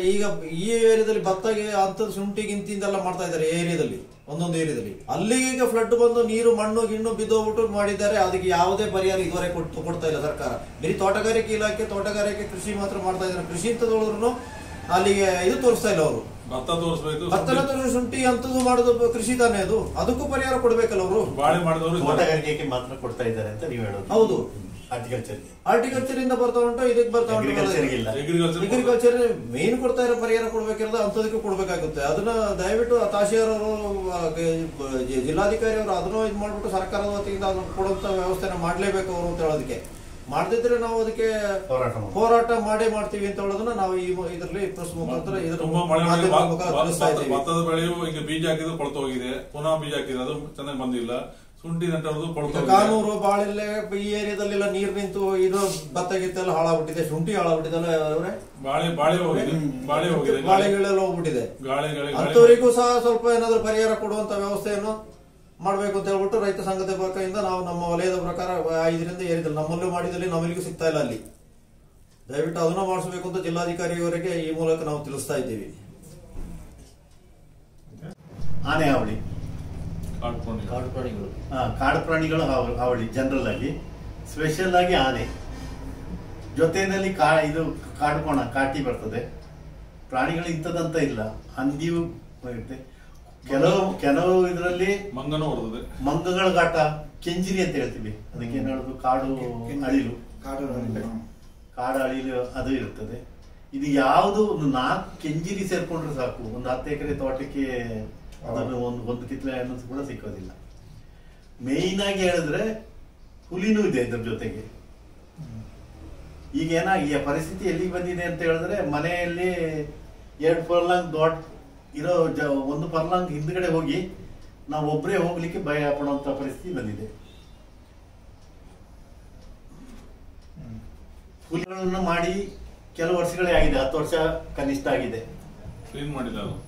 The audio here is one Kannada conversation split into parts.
ಈಗ ಈ ಏರಿಯಾದಲ್ಲಿ ಭತ್ತಗೆ ಅಂತದ್ ಶುಂಠಿ ಗಿಂತಿಂದೆಲ್ಲ ಮಾಡ್ತಾ ಇದ್ದಾರೆ ಈ ಏರಿಯಾದಲ್ಲಿ ಒಂದೊಂದು ಏರಿಯಾದಲ್ಲಿ ಅಲ್ಲಿಗೆ ಈಗ ಫ್ಲಡ್ ಬಂದು ನೀರು ಮಣ್ಣು ಗಿಣ್ಣು ಬಿದ್ದೋಗ್ಬಿಟ್ಟು ಮಾಡಿದ್ದಾರೆ ಅದಕ್ಕೆ ಯಾವುದೇ ಪರಿಹಾರ ಇದುವರೆಗೆ ಕೊಟ್ಟು ಕೊಡ್ತಾ ಇಲ್ಲ ಸರ್ಕಾರ ಬರೀ ತೋಟಗಾರಿಕೆ ಇಲಾಖೆ ತೋಟಗಾರಿಕೆ ಕೃಷಿ ಮಾತ್ರ ಮಾಡ್ತಾ ಇದ್ದಾರೆ ಕೃಷಿ ಅಂತ ಹೇಳಿದ್ರು ಅಲ್ಲಿಗೆ ಇದು ತೋರಿಸ್ತಾ ಇಲ್ಲ ಅವರು ಭತ್ತ ತೋರಿಸ್ಬೇಕು ಭತ್ತನ ತೋರಿಸಿ ಶುಂಠಿ ಅಂತದ್ದು ಮಾಡೋದು ಕೃಷಿ ತಾನೇ ಅದು ಅದಕ್ಕೂ ಪರಿಹಾರ ಕೊಡ್ಬೇಕಲ್ಲ ಅವರು ಬಾಳೆ ಮಾಡಿದವರು ಇದ್ದಾರೆ. ತೋಟಗಾರಿಕೆಗೆ ಮಾತ್ರ ಕೊಡ್ತಾ ಇದ್ದಾರೆ ಅಂತ ನೀವು ಹೇಳೋದು ಹೌದು ಹಾರ್ಟಿಕಲ್ಚರ್ಗೆ ಹಾರ್ಟಿಕಲ್ಚರ್ ಇಂದ ಬರ್ತಾ ಉಂಟು ಇದಕ್ಕೆ ಬರ್ತಾ ಉಂಟು ಅಗ್ರಿಕಲ್ಚರ್ಗೆ ಇಲ್ಲ ಅಗ್ರಿಕಲ್ಚರ್ ಅಗ್ರಿಕಲ್ಚರ್ ಮೇನ್ ಕೊಡ್ತಾ ಇರೋ ಪರಿಹಾರ ಕೊಡ್ಬೇಕಿರೋದು ಅಂತದಕ್ಕೆ ಕೊಡ್ಬೇಕಾಗುತ್ತೆ ಅದನ್ನ ದಯವಿಟ್ಟು ತಹಶೀಲ್ದಾರ್ ಅವರು ಜಿಲ್ಲಾಧಿಕಾರಿ ಅವರು ಅದನ್ನು ಇದು ಮಾಡ್ಬಿಟ್ಟು ಸರ್ಕಾರದ ವತಿಯಿಂದ ಅದನ್ನು ಕೊಡುವಂತ ವ್ಯವಸ್ಥೆನ ಮಾಡ್ಲೇಬೇಕು ಅವರು ಅಂತ ಹೇಳೋದಕ್ಕೆ ಮಾಡದಿದ್ರೆ ನಾವು ಅದಕ್ಕೆ ಹೋರಾಟ ಮಾಡಿ ಹೋರಾಟ ಮಾಡೇ ಮಾಡ್ತೀವಿ ಅಂತ ಹೇಳೋದನ್ನ ನಾವು ಈ ಇದರಲ್ಲಿ ಪ್ರೆಸ್ ಮುಖಾಂತರ ಇದ್ರ ತುಂಬಾ ಮಳೆ ಮಾಡಿ ಮಾಧ್ಯಮದ ಭತ್ತ- ಮುಖಾಂತರ ಭತ್ತ- ತಿಳಿಸ್ತಾ ಇದ್ದೀವಿ ಭತ್ತದ ಬೆಳೆಯು ಈಗ ಬೀಜ ಹಾಕಿದ್ರು ಕೊಳ್ತು ಹೋಗಿದೆ ಪುನಃ ಬೀಜ ಹಾಕಿದ್ರೆ ಅದು ಚೆನ್ನಾಗಿ ಬಂದಿಲ್ಲ ಶುಂಠಿ ನೆಟ್ಟರದು ಕೊಳ್ತು ಈಗ ಹೋಗಿದೆ ಕಾನೂರು ಬಾಳೆಲೆ ಈ ಏರಿಯಾದಲ್ಲೆಲ್ಲ ನೀರ್ ನಿಂತು ಇದು ಭತ್ತ ಗಿತ್ತೆಲ್ಲ ಹಾಳಾಗ್ಬಿಟ್ಟಿದೆ ಶುಂಠಿ ಹಾಳಾಗ್ಬಿಟ್ಟಿದೆ ಅವರೇ ಬಾಳೆ ಬಾಳೆ ಹೋಗಿದೆ ಬಾಳೆ ಹೋಗಿದೆ ಗಾಳಿ ಬಾಳೆಗಳೆಲ್ಲ ಹೋಗ್ಬಿಟ್ಟಿದೆ ಗಾಳಿ ಗಾಳಿ ಗಾಳಿ ಅಂತವರಿಗೂ ಸಹ ಸ್ವಲ್ಪ ಏನಾದ್ರು ಪರಿಹಾರ ಕೊಡುವಂತ ವ್ಯವಸ್ಥೆಯನ್ನು ಮಾಡಬೇಕು ಅಂತ ಹೇಳ್ಬಿಟ್ಟು ರೈತ ಸಂಘದ ಪಕ್ಕದಿಂದ ನಾವು ನಮ್ಮ ವಲಯದ ಪ್ರಕಾರ ಐದರಿಂದ ಏರಿದಲ್ಲಿ ನಮ್ಮಲ್ಲೂ ಮಾಡಿದಲ್ಲಿ ನಮ್ಮಲ್ಲಿಗೂ ಸಿಗ್ತಾ ಇಲ್ಲ ಅಲ್ಲಿ ದಯವಿಟ್ಟು ಅದನ್ನ ಮಾಡಿಸಬೇಕು ಅಂತ ಜಿಲ್ಲಾಧಿಕಾರಿಯವರಿಗೆ ಈ ಮೂಲಕ ನಾವು ತಿಳಿಸ್ತಾ ಇದ್ದೀವಿ ಆನೆ ಹಾವಳಿ ಕಾಡ್ಕೊಂಡು ಕಾಡು ಪ್ರಾಣಿಗಳು ಆ, ಕಾಡು ಪ್ರಾಣಿಗಳು ಹಾವ- ಹಾವಳಿ ಜನರಲ್ ಆಗಿ ಸ್ಪೆಷಲ್ ಆಗಿ ಆನೆ ಜೊತೆಯಲ್ಲಿ ಕಾ ಇದು ಕಾಡು ಕೋಣ ಕಾಟಿ ಬರ್ತದೆ ಪ್ರಾಣಿಗಳು ಇಂಥದಂತ ಇಲ್ಲ ಹಂದಿಯು ಇರುತ್ತೆ ಕೆಲವು ಕೆಲವು ಇದರಲ್ಲಿ ಮಂಗನೂ ಹೊರತದೆ ಮಂಗಗಳ ಘಾಟ ಕೆಂಜಿರಿ ಅಂತ ಹೇಳ್ತೀವಿ ಅದಕ್ಕೆ ಏನ್ ಹೇಳುದು ಕಾಡು ಅಳಿಲು ಕಾಡು ಅಳಿಲು ಅದು ಇರ್ತದೆ ಇದು ಯಾವುದು ಒಂದು ನಾಲ್ಕು ಕೆಂಜಿರಿ ಸೇರ್ಕೊಂಡ್ರೆ ಸಾಕು ಒಂದು ಹತ್ತು ಎಕರೆ ತೋಟಕ್ಕೆ ಅದನ್ನು ಒಂದು ಒಂದು ಕಿತ್ಲೆ ಹಣ್ಣು ಕೂಡ ಸಿಕ್ಕೋದಿಲ್ಲ ಮೇಯ್ನ್ ಆಗಿ ಹೇಳಿದ್ರೆ ಹುಲಿನೂ ಇದೆ ಇದ್ರ ಜೊತೆಗೆ ಈಗ ಏನ ಈ ಪರಿಸ್ಥಿತಿ ಎಲ್ಲಿಗೆ ಬಂದಿದೆ ಅಂತ ಹೇಳಿದ್ರೆ ಮನೆಯಲ್ಲಿ ಎರಡು ಪರ್ಲಾಂಗ್ ದೊಡ್ಡ ಇರೋ ಜ ಒಂದು ಪರ್ಲಾಂಗ್ ಹಿಂದ್ಗಡೆ ಹೋಗಿ ನಾವು ಒಬ್ಬರೇ ಹೋಗ್ಲಿಕ್ಕೆ ಭಯ ಪಡುವಂತ ಪರಿಸ್ಥಿತಿ ಬಂದಿದೆ ಹುಲಿಗಳನ್ನು ಮಾಡಿ ಕೆಲವು ವರ್ಷಗಳೇ ಆಗಿದೆ ಹತ್ತು ವರ್ಷ ಕನಿಷ್ಠ ಆಗಿದೆ ಕ್ಲೀನ್ ಮಾಡಿಲ್ಲ ಅದು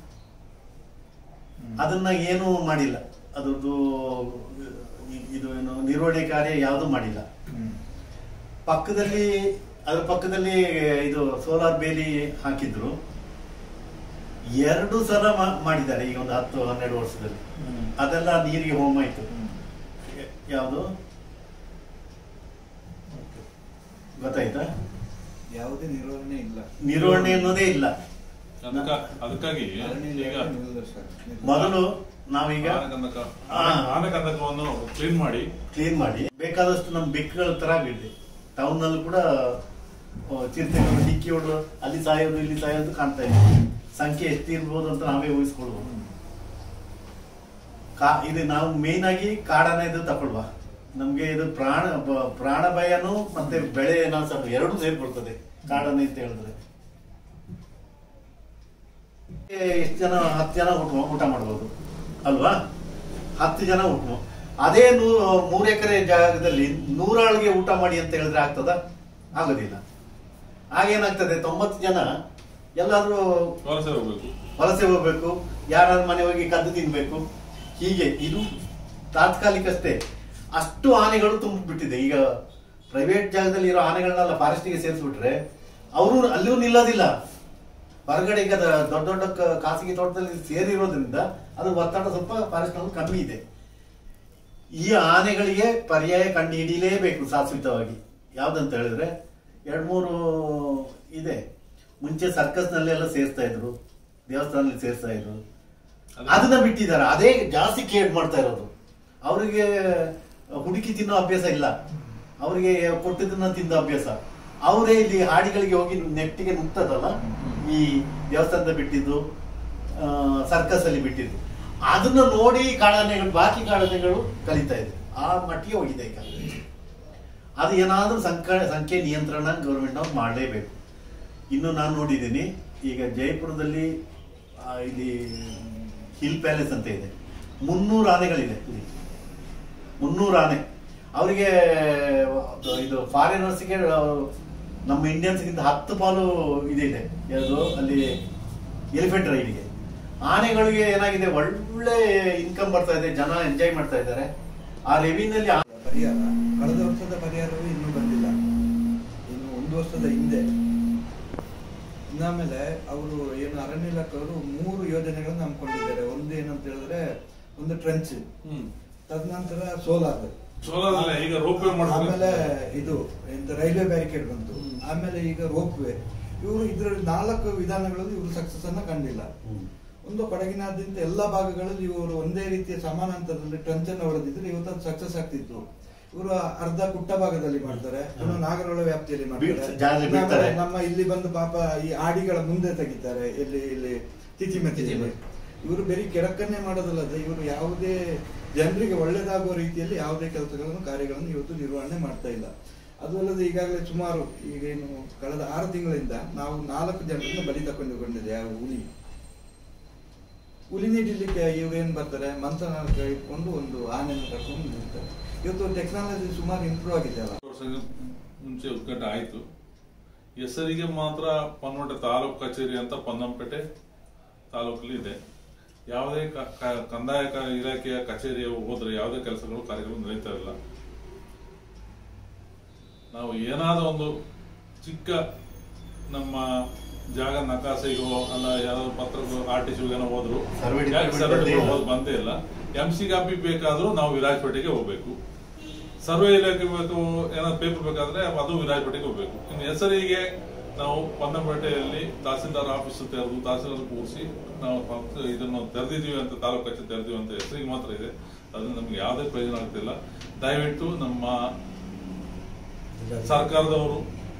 ಅದನ್ನ ಏನು ಮಾಡಿಲ್ಲ ಅದ್ರದ್ದು ಇ- ಇದು ಏನು ನಿರ್ವಹಣೆ ಕಾರ್ಯ ಯಾವುದು ಮಾಡಿಲ್ಲ ಪಕ್ಕದಲ್ಲಿ ಅದ್ರ ಪಕ್ಕದಲ್ಲಿ ಇದು ಸೋಲಾರ್ ಬೇಲಿ ಹಾಕಿದ್ರು ಎರಡು ಸಲ ಮಾ- ಮಾಡಿದ್ದಾರೆ ಈಗ ಒಂದು ಹತ್ತು ಹನ್ನೆರಡು ವರ್ಷದಲ್ಲಿ ಅದೆಲ್ಲ ನೀರಿಗೆ ಹೋಮಾಯ್ತು ಯಾವುದು ಗೊತ್ತಾಯ್ತಾ ಯಾವುದೇ ನಿರ್ವಹಣೆ ಇಲ್ಲ ನಿರ್ವಹಣೆ ಅನ್ನೋದೇ ಇಲ್ಲ ಅದಕ್ಕ ಅದಕ್ಕಾಗಿ ಅರಣ್ಯ ಈಗ ಇಲಾಖೆ ನಿರ್ಲಕ್ಷ್ಯ. ಮೊದಲು ನಾವೀಗ ಆನೆಗಂಧಕ ಆ. ಆನೆಗಂಧಕವನ್ನು ಕ್ಲೀನ್ ಮಾಡಿ ಕ್ಲೀನ್ ಮಾಡಿ ಬೇಕಾದಷ್ಟು ನಮ್ಮ ಬೆಕ್ಕುಗಳ ತರ ಬಿಡಿದೆ ಟೌನ್ ನಲ್ಲಿ ಕೂಡ ಆ, ಚಿರತೆಗಳು ಡಿಕ್ಕಿ ಹೊಡೆದು ಅಲ್ಲಿ ಸಾಯೋದು ಇಲ್ಲಿ ಸಾಯೋದು ಕಾಣ್ತಾ ಇದೆ ಸಂಖ್ಯೆ ಎಷ್ಟು ಇರ್ಬೋದು ಅಂತ ನಾವೇ ಊಹಿಸ್ಕೊಳ್ಬೋದು ಕಾ ಇದು ನಾವು ಮೇನ್ ಆಗಿ ಕಾಡನ ಇದು ತಗೊಳ್ವಾ ನಮ್ಗೆ ಇದು ಪ್ರಾಣ ಬ- ಪ್ರಾಣ ಭಯನೂ ಮತ್ತೆ ಬೆಳೆ ನಾಶ ಎರಡೂ ಸೇರ್ಕೊಳ್ತದೆ ಕಾಡನೆ ಅಂತ ಹೇಳಿದ್ರೆ ಎಷ್ಟು ಜನ ಹತ್ತು ಜನ ಊಟ ಊಟ ಮಾಡ್ಬೋದು ಅಲ್ವಾ ಹತ್ತು ಜನ ಊಟ ಅದೇ ನೂ ಮೂರು ಎಕರೆ ಜಾಗದಲ್ಲಿ ನೂರಾಳಿಗೆ ಊಟ ಮಾಡಿ ಅಂತ ಹೇಳಿದ್ರೆ ಆಗ್ತದ ಆಗೋದಿಲ್ಲ ಆಗೇನಾಗ್ತದೆ ತೊಂಬತ್ತು ಜನ ಎಲ್ಲಾದ್ರೂ ವಲಸೆ ಹೋಗ್ಬೇಕು ವಲಸೆ ಹೋಗ್ಬೇಕು ಯಾರಾದ್ರೂ ಮನೆ ಹೋಗಿ ಕದ್ದು ತಿನ್ಬೇಕು ಹೀಗೆ ಇದು ತಾತ್ಕಾಲಿಕಷ್ಟೇ ಅಷ್ಟು ಆನೆಗಳು ತುಂಬಿಬಿಟ್ಟಿದೆ ಈಗ ಪ್ರೈವೇಟ್ ಜಾಗದಲ್ಲಿ ಇರೋ ಆನೆಗಳನ್ನೆಲ್ಲ ಫಾರೆಸ್ಟಿಗೆ ಸೇರಿಸ್ಬಿಟ್ರೆ ಅವರು ಅಲ್ಲಿಯೂ ನಿಲ್ಲೋದಿಲ್ಲ ಹೊರಗಡೆ ಈಗ ದ- ದೊಡ್ಡ ದೊಡ್ಡ ಕ- ಖಾಸಗಿ ತೋಟದಲ್ಲಿ ಸೇರಿರೋದ್ರಿಂದ ಅದು ಒತ್ತಡ ಸ್ವಲ್ಪ ಫಾರೆಸ್ಟ್ ನಲ್ಲಿ ಕಮ್ಮಿ ಇದೆ ಈ ಆನೆಗಳಿಗೆ ಪರ್ಯಾಯ ಕಂಡು ಹಿಡಿಯಲೇಬೇಕು ಶಾಶ್ವತವಾಗಿ ಯಾವ್ದಂತ ಹೇಳಿದ್ರೆ ಎರಡ್ ಮೂರು ಇದೆ ಮುಂಚೆ ಸರ್ಕಸ್ ನಲ್ಲೆಲ್ಲ ಸೇರಿಸ್ತಾ ಇದ್ರು ದೇವಸ್ಥಾನದಲ್ಲಿ ಸೇರಿಸ್ತಾ ಇದ್ರು ಅದನ್ನ ಬಿಟ್ಟಿದ್ದಾರೆ ಅದೇ ಜಾಸ್ತಿ ಕೇರ್ ಮಾಡ್ತಾ ಇರೋದು ಅವರಿಗೆ ಹುಡುಕಿ ತಿನ್ನೋ ಅಭ್ಯಾಸ ಇಲ್ಲ ಅವರಿಗೆ ಕೊಟ್ಟಿದ್ದನ್ನ ತಿಂದ ಅಭ್ಯಾಸ ಅವರೇ ಇಲ್ಲಿ ಹಾಡಿಗಳಿಗೆ ಹೋಗಿ ನೆಟ್ಟಿಗೆ ನುಗ್ತದಲ್ಲ ಈ ದೇವಸ್ಥಾನದ ಬಿಟ್ಟಿದ್ದು ಸರ್ಕಸ್ ಅಲ್ಲಿ ಬಿಟ್ಟಿದ್ದು ಅದನ್ನ ನೋಡಿ ಕಾಡಾನೆಗಳು ಬಾಕಿ ಕಾಡಾನೆಗಳು ಕಲಿತಾ ಇದೆ ಆ ಮಟ್ಟಿಗೆ ಹೋಗಿದೆ ಈಗ ಅದು ಏನಾದ್ರೂ ಸಂಖ್ಯೆ ಸಂಖ್ಯೆ ನಿಯಂತ್ರಣ ಗೌರ್ಮೆಂಟ್ ಅವ್ರು ಮಾಡಲೇಬೇಕು ಇನ್ನು ನಾನು ನೋಡಿದ್ದೀನಿ ಈಗ ಜೈಪುರದಲ್ಲಿ ಆ, ಇಲ್ಲಿ ಹಿಲ್ ಪ್ಯಾಲೇಸ್ ಅಂತ ಇದೆ ಮುನ್ನೂರು ಆನೆಗಳಿದೆ ಇಲ್ಲಿ ಮುನ್ನೂರು ಆನೆ ಅವರಿಗೆ ಇದು ಫಾರಿನರ್ಸ್ಗೆ ನಮ್ಮ ಇಂಡಿಯನ್ಸ್ಗಿಂತ ಹತ್ತು ಪಾಲು ಇದಿದೆ ಯಾವುದು ಅಲ್ಲಿ ಎಲಿಫೆಂಟ್ ರೈಡ್ಗೆ ಆನೆಗಳಿಗೆ ಏನಾಗಿದೆ ಒಳ್ಳೆ ಇನ್ಕಮ್ ಬರ್ತಾ ಇದೆ ಜನ ಎಂಜಾಯ್ ಮಾಡ್ತಾ ಇದ್ದಾರೆ ಆ ರೆವಿನಲ್ಲಿ ಪರಿಹಾರ ಕಳೆದ ವರ್ಷದ ಪರಿಹಾರವೂ ಇನ್ನೂ ಬಂದಿಲ್ಲ ಇನ್ನು ಒಂದು ವರ್ಷದ ಹಿಂದೆ ಇನ್ನ ಇನ್ನಾಮೇಲೆ ಅವರು ಏನು ಅರಣ್ಯ ಇಲಾಖೆಯವರು ಮೂರು ಯೋಜನೆಗಳನ್ನು ಹಮ್ಮಿಕೊಂಡಿದ್ದಾರೆ ಒಂದು ಏನಂತ ಹೇಳಿದ್ರೆ ಒಂದು ಟ್ರೆಂಚ್ ಹ್ಮ್ ತದನಂತರ ಸೋಲಾರ್ ಸೋಲಾರ್ ಈಗ ರೋಪ್ ವೇ ಆಮೇಲೆ ಮಾಡ್ತಾರೆ ಇದು ಎಂತ ರೈಲ್ವೆ ಬ್ಯಾರಿಕೇಡ್ ಬಂತು ಹ್ಮ್. ಆಮೇಲೆ ಈಗ ರೋಪ್ ವೇ ಇವರು ಇದರಲ್ಲಿ ನಾಲ್ಕು ವಿಧಾನಗಳಲ್ಲಿ ಇವರು ಸಕ್ಸಸ್ ಅನ್ನ ಕಂಡಿಲ್ಲ ಹ್ಮ್. ಒಂದು ಕೊಡಗಿನಾದ್ಯಂತ ಎಲ್ಲಾ ಭಾಗಗಳಲ್ಲಿ ಇವರು ಒಂದೇ ರೀತಿಯ ಸಮಾನಾಂತರದಲ್ಲಿ ಟ್ರಂಚ್ ಅನ್ನು ಹೊಡೆದಿದ್ರೆ ಇವತ್ತು ಅದು ಸಕ್ಸಸ್ ಆಗ್ತಿತ್ತು ಇವರು ಅರ್ಧ ಕುಟ್ಟ ಭಾಗದಲ್ಲಿ ಮಾಡ್ತಾರೆ ಇನ್ನು ನಾಗರಹೊಳ ವ್ಯಾಪ್ತಿಯಲ್ಲಿ ಮಾಡ್ತಾರೆ ಬೀಳ್ಸ್- ಜಾಸ್ತಿ ಆಮೇಲೆ ಬೀಳ್ತಾರೆ. ನಮ್ಮ ಇಲ್ಲಿ ಬಂದು ಪಾಪ ಈ ಆಡಿಗಳ ಮುಂದೆ ತೆಗಿತಾರೆ ಇಲ್ಲಿ ಇಲ್ಲಿ ತಿಥಿಮತಿ ಇವರು ಬರೀ ಕೆಡಕನ್ನೇ ಮಾಡೋದಲ್ಲದೆ ಇವರು ಯಾವುದೇ ಜನರಿಗೆ ಒಳ್ಳೇದಾಗುವ ರೀತಿಯಲ್ಲಿ ಯಾವುದೇ ಕೆಲಸಗಳನ್ನು ಕಾರ್ಯಗಳನ್ನು ಇವತ್ತು ನಿರ್ವಹಣೆ ಮಾಡ್ತಾ ಇಲ್ಲ ಅದು ಅಲ್ಲದೆ ಈಗಾಗಲೇ ಸುಮಾರು ಈಗೇನು ಕಳೆದ ಆರು ತಿಂಗಳಿಂದ ನಾವು ನಾಲ್ಕು ಜನರನ್ನು ಬಲಿ ತಗೊಂಡುಕೊಂಡಿದೆ ಯಾವ ಹುಲಿ ಹುಲಿ ನೀಡಲಿಕ್ಕೆ ಇವ್ರೇನ್ ಬರ್ತಾರೆ ಮಂತ್ರನ ಕೈ ಇಟ್ಕೊಂಡು ಒಂದು ಆನೆಯನ್ನು ಕರ್ಕೊಂಡು ನಿಲ್ತಾರೆ ಇವತ್ತು ಟೆಕ್ನಾಲಜಿ ಸುಮಾರು ಇಂಪ್ರೂವ್ ಆಗಿದೆ ಅಲ್ಲ ವರ್ಷದ ಮುಂಚೆ ಉದ್ಘಾಟನೆ ಆಯ್ತು ಹೆಸರಿಗೆ ಮಾತ್ರ ಪನ್ನೋಟೆ ತಾಲೂಕು ಕಚೇರಿ ಅಂತ ಪೊನ್ನಂಪೇಟೆ ತಾಲೂಕಲ್ಲಿ ಇದೆ ಯಾವುದೇ ಕ- ಕ- ಕಂದಾಯ ಕ- ಇಲಾಖೆಯ ಕಚೇರಿ ಹೋದ್ರೆ ಯಾವುದೇ ಕೆಲಸಗಳು ಕಾರ್ಯಗಳು ನಡೀತಾ ಇಲ್ಲ ನಾವು ಏನಾದರೂ ಒಂದು ಚಿಕ್ಕ ನಮ್ಮ ಜಾಗ ನಕಾಸೆಗೋ ಅಲ್ಲ ಯಾರಾದ್ರೂ ಪತ್ರಗಳು ಆರ್ ಟಿ ಏನೋ ಹೋದ್ರು ಸರ್ವೆ ಯಾಕೆ ಡಿಪಾರ್ಟ್ಮೆಂಟ್ ಸರ್ವೆ ಬಂದೇ ಇಲ್ಲ. ಡಿಪಾರ್ಟ್ಮೆಂಟ್ ಬಂದೇ ಇಲ್ಲ ಎಂ ಸಿ ಕಾಪಿ ಬೇಕಾದ್ರೂ ನಾವು ವಿರಾಜಪೇಟೆಗೆ ಹೋಗ್ಬೇಕು ಸರ್ವೆ ಇಲಾಖೆ ಬೇಕು ಏನಾದ್ರು ಪೇಪರ್ ಬೇಕಾದ್ರೆ ಅದು ವಿರಾಜಪೇಟೆಗೆ ಹೋಗ್ಬೇಕು ಇನ್ನು ಹೆಸರಿಗೆ ನಾವು ಪೊನ್ನಂಪೇಟೆಯಲ್ಲಿ ತಹಸೀಲ್ದಾರ್ ಆಫೀಸ್ ತೆರೆದು ತಹಸೀಲ್ದಾರ್ ಕೂರಿಸಿ ನಾವು ಪಂಪ್- ಇದನ್ನು ತೆರೆದಿದ್ದೀವಿ ಅಂತ ತಾಲೂಕು ಕಚೇರಿ ತೆರೆದಿವಿ ಅಂತ ಹೆಸರಿಗೆ ಮಾತ್ರ ಇದೆ ಅದರಿಂದ ನಮ್ಗೆ ಯಾವುದೇ ಪ್ರಯೋಜನ ಆಗ್ತಿಲ್ಲ ದಯವಿಟ್ಟು ನಮ್ಮ ಸರ್ಕಾರದವರು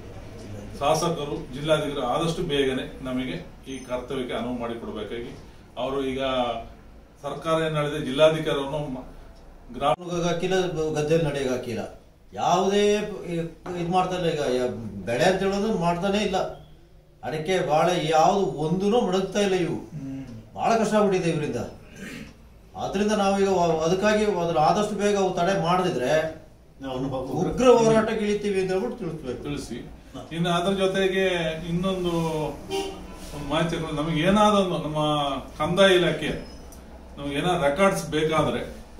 ಶಾಸಕರು ಜಿಲ್ಲಾಧಿಕಾರಿ ಆದಷ್ಟು ಬೇಗನೆ ನಮಗೆ ಈ ಕರ್ತವ್ಯಕ್ಕೆ ಅನುವು ಮಾಡಿಕೊಡ್ಬೇಕಾಗಿ ಅವರು ಈಗ ಸರ್ಕಾರ ಏನ್ ಹೇಳಿದೆ ಜಿಲ್ಲಾಧಿಕಾರಿಯನ್ನು ಮ- ಗ್ರಾಮ ಅವನಿಗೆ ಹಾಕಿಲ್ಲ ಗದ್ದೆಯಲ್ಲಿ ನಡೆಯಕ್ಕೆ ಹಾಕಿಲ್ಲ ಯಾವುದೇ ಇದು ಮಾಡ್ತಾ ಇಲ್ಲ ಈಗ ಯ- ಬೆಳೆ ಅಂತ ಹೇಳೋದು ಮಾಡ್ತಾನೆ ಇಲ್ಲ ಅಡಿಕೆ ಬಾಳೆ ಯಾವುದು ಒಂದೂ ಮಡಗ್ತಾ ಇಲ್ಲ ಇವು ಬಹಳ ಕಷ್ಟ ಆಗ್ಬಿಟ್ಟಿದೆ ಇವರಿಂದ ಆದ್ರಿಂದ ನಾವೀಗ ವ- ಅದಕ್ಕಾಗಿ ಅದ್ರ ಆದಷ್ಟು ಬೇಗ ಅವು ತಡೆ ಮಾಡದಿದ್ರೆ ನಾವು ಅನುಭವ- ಉಗ್ರ ಹೋರಾಟಕ್ಕೆ ಇಳಿತೀವಿ ಅಂತ ಹೇಳ್ಬಿಟ್ಟು ತಿಳಿಸ್ಬೇಕು ತಿಳಿಸಿ ಇನ್ನು ಅದ್ರ ಜೊತೆಗೆ ಇನ್ನೊಂದು ಒಂದು ಮಾಹಿತಿ ಕೊಡಿ. ನಮಗೆ ಏನಾದ ಒಂದು ನಮ್ಮ ಕಂದಾಯ ಇಲಾಖೆ ನಮ್ಗೆ ಏನಾದ್ರು ರೆಕಾರ್ಡ್ಸ್ ಬೇಕಾದ್ರೆ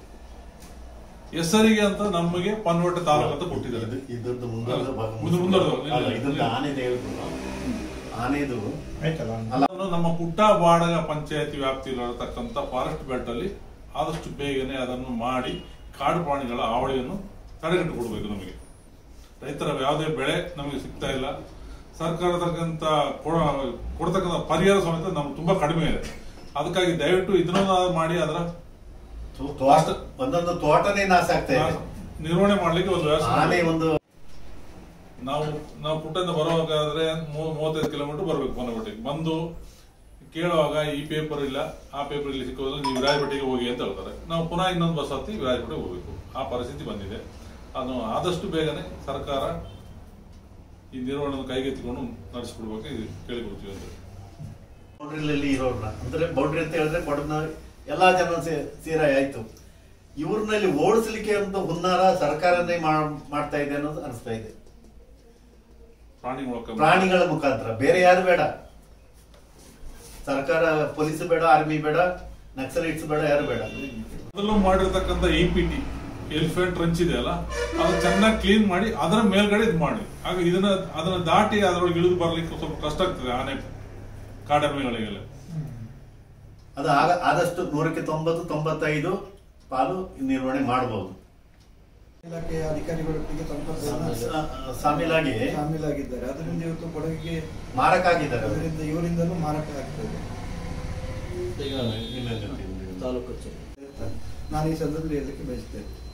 ಹೆಸರಿಗೆ ಅಂತ ನಮಗೆ ಪನ್ವಟ ತಾಲೂಕು ಅಂತ ಕೊಟ್ಟಿದ್ದಾರೆ ಇದು- ಇದ್ರದ್ದು ಮುಂದುವರೆದ ಭಾಗ ಮುಂದೆ- ಮುಂದುವರೆದ- ಇಲ್ಲ, ಅಲ್ಲ, ಇಲ್ಲ, ಇದ್ರದ್ದು ಇಲ್ಲ. ಆನೆದು ಹೇಳಿದ್ರು ನಾವು. ಆನೆದು ಅಲ್ಲ ಅದನ್ನು ನಮ್ಮ ಪುಟ್ಟ ಬಾಡಗ ಪಂಚಾಯತಿ ವ್ಯಾಪ್ತಿಯಲ್ಲಿರತಕ್ಕಂಥ ಫಾರೆಸ್ಟ್ ಬೆಲ್ಟ್ ಅಲ್ಲಿ ಆದಷ್ಟು ಬೇಗನೆ ಅದನ್ನು ಮಾಡಿ ಕಾಡು ಪ್ರಾಣಿಗಳ ಹಾವಳಿಯನ್ನು ತಡೆಗಟ್ಟು ಕೊಡಬೇಕು ನಮಗೆ ರೈತರ ಯಾವುದೇ ಬೆಳೆ ನಮಗೆ ಸಿಗ್ತಾ ಇಲ್ಲ ಸರ್ಕಾರದಕ್ಕಂತ ಕೊಡ್ತಕ್ಕಂಥ ಪರಿಹಾರ ಸಮೇತ ನಮ್ಗೆ ತುಂಬಾ ಕಡಿಮೆ ಇದೆ ಅದಕ್ಕಾಗಿ ದಯವಿಟ್ಟು ಇದನ್ನ ಮಾಡಿ ಅದರ ತೋ- ತೋಟ ಒಂದೊಂದು ತೋಟನೇ ನಾಶ ಆಗ್ತಾ ಇದೆ ನಿರ್ವಹಣೆ ಮಾಡ್ಲಿಕ್ಕೆ ಒಂದು ವ್ಯವಸ್ಥೆ ಆನೆ ಮಾಡ್ಬೇಕು. ಒಂದು ನಾವು ನಾವು ಪುಟ್ಟದಿಂದ ಬರುವಾಗಾದ್ರೆ ಮೂ- ಮೂವತ್ತೈದು ಕಿಲೋಮೀಟರ್ ಬರ್ಬೇಕು ಪೊನ್ನಪಟ್ಟಿಗೆ ಬಂದು ಕೇಳುವಾಗ ಈ ಪೇಪರ್ ಇಲ್ಲ ಆ ಪೇಪರ್ ಇಲ್ಲಿ ಸಿಕ್ಕೋದ್ರೆ ನೀವು ವಿರಾಜಪೇಟೆಗೆ ಹೋಗಿ ಅಂತ ಹೇಳ್ತಾರೆ ನಾವು ಪುನಃ ಇನ್ನೊಂದು ಬಸ್ ಹತ್ತಿ ವಿರಾಜಪೇಟೆಗೆ ಹೋಗ್ಬೇಕು ಆ ಪರಿಸ್ಥಿತಿ ಬಂದಿದೆ ಅದು ಆದಷ್ಟು ಬೇಗನೆ ಸರ್ಕಾರ ಈ ನಿರ್ವಹಣೆ ಕೈಗೆತ್ತಿಕೊಂಡು ನಡೆಸಿಕೊಡ್ಬೇಕು ಇದು ಕೇಳಿಕೊಡ್ತೀವಿ ಅಂತ ಬೌಂಡ್ರಿಲಲ್ಲಿ ಇರೋರ್ನ ಅಂದ್ರೆ ಬೌಂಡ್ರಿ ಅಂತ ಹೇಳಿದ್ರೆ ಕೊಡಗಿನ ಎಲ್ಲಾ ಜನ ಸೇ- ಸೇರಾಯ ಆಯ್ತು ಇವ್ರನ್ನಲ್ಲಿ ಓಡಿಸ್ಲಿಕ್ಕೆ ಅಂತ ಹುನ್ನಾರ ಸರ್ಕಾರನೇ ಮಾ- ಮಾಡ್ತಾ ಇದೆ ಅನ್ನೋದು ಅನಿಸ್ತಾ ಇದೆ ಪ್ರಾಣಿ ಮೂಲಕ ಪ್ರಾಣಿಗಳ ಮುಖಾಂತರ ಬೇರೆ ಯಾರು ಬೇಡ ಸರ್ಕಾರ ಪೊಲೀಸ್ ಬೇಡ ಆರ್ಮಿ ಬೇಡ ನಕ್ಸಲೈಟ್ಸ್ ಬೇಡ ಯಾರು ಬೇಡ ಮೊದಲು ಮಾಡಿರ್ತಕ್ಕಂಥ E P T elephant trench ಇದೆ ಅಲ್ಲ ಅದು ಚೆನ್ನಾಗಿ ಕ್ಲೀನ್ ಮಾಡಿ ಅದರ ಮೇಲ್ಗಡೆ ಇದು ಮಾಡಿ ಆಗ ಇದನ್ನ ಅದನ್ನ ದಾಟಿ ಅದರೊಳಗೆ ಇಳಿದು ಬರ್ಲಿಕ್ಕೆ ಸ್ವಲ್ಪ ಕಷ್ಟ ಆಗ್ತದೆ ಆನೆ ಕಾಡೆಮ್ಮೆಗಳಿಗೆಲ್ಲ ಅದು ಆಗ ಆದಷ್ಟು ನೂರಕ್ಕೆ ತೊಂಬತ್ತು ತೊಂಬತ್ತೈದು ಪಾಲು ನಿರ್ವಹಣೆ ಮಾಡಬಹುದು ಇಲಾಖೆಯ ಅಧಿಕಾರಿಗಳೊಟ್ಟಿಗೆ ಸಂಪರ್ಕವನ್ನು ಸಾಮೀಲಾಗಿ ಶಾಮೀಲಾಗಿದ್ದಾರೆ ಅದರಿಂದ ಇವತ್ತು ಕೊಡಗಿಗೆ ಮಾರಕ ಆಗಿದ್ದಾರೆ ಅವರು. ಅದರಿಂದ ಇವರಿಂದಲೂ ಮಾರಾಟ ಆಗ್ತದೆ ಈಗ ಇನ್ನೊಂದು ತಾಲೂಕು ಕಚೇರಿ ನಾನು ಈ ಸಂದರ್ಭದಲ್ಲಿ ಹೇಳಲಿಕ್ಕೆ ಬಯಸ್ತೇನೆ